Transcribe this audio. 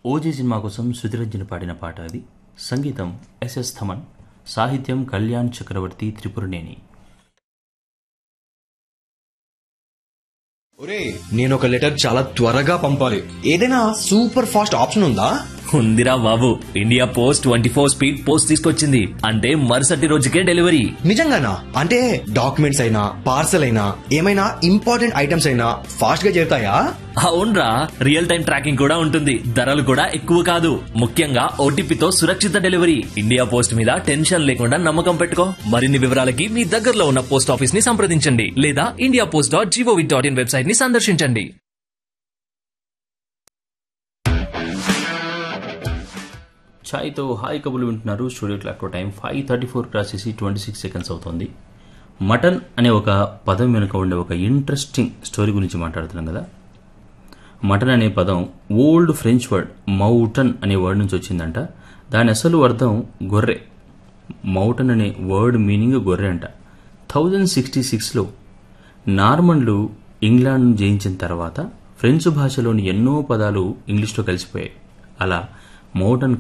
OG cinema కోసం సుధిరంజన్ పాడిన పాట అది సంగీతం ఎస్ఎస్ థమన్ సాహిత్యం కళ్యాణ్ చక్రవర్తి త్రిపురనేని ఒరే నేను ఒక లెటర్ చాలా త్వరగా పంపాలి ఏదైనా సూపర్ ఫాస్ట్ ఆప్షన్ ఉందా ఉందిరా బాబు India post twenty four speed post తీసుకొచ్చింది అంటే మరుసటి రోజుకే డెలివరీ నిజంగానా అంటే డాక్యుమెంట్స్ అయినా పార్సల్ అయినా ఏమైనా ఇంపార్టెంట్ ఐటమ్స్ అయినా ఫాస్ట్ గా చేరుతాయా అవునరా రియల్ టైం ట్రాకింగ్ కూడా ఉంటుంది ధరలు కూడా ఎక్కువ కాదు ముఖ్యంగా ఓటీపీతో సురక్షిత డెలివరీ ఇండియా పోస్ట్ మీద టెన్షన్ లేకుండా నమ్మకం పెట్టుకో మరిన్ని వివరాలకి మీ దగ్గరలో ఉన్న పోస్ట్ ఆఫీస్ ని సంప్రదించండి లేదా India post dot G O V dot in website ని సందర్శించండి ఛాయ్తో హాయ్ కబులు వింటున్నారు studio clock time five thirty four క్రాసేసి ట్వంటీ సిక్స్ సెకండ్స్ అవుతుంది మటన్ అనే ఒక పదం వెనుక ఉండే ఒక ఇంట్రెస్టింగ్ స్టోరీ గురించి మాట్లాడుతున్నాం కదా మటన్ అనే పదం ఓల్డ్ ఫ్రెంచ్ వర్డ్ మౌటన్ అనే వర్డ్ నుంచి వచ్చిందంట దాని అసలు అర్థం గొర్రె మౌటన్ అనే వర్డ్ మీనింగ్ గొర్రె అంట థౌజండ్ సిక్స్టీ సిక్స్లో నార్మన్లు ఇంగ్లాండ్ను జయించిన తర్వాత ఫ్రెంచ్ భాషలోని ఎన్నో పదాలు ఇంగ్లీష్లో కలిసిపోయాయి అలా మౌటన్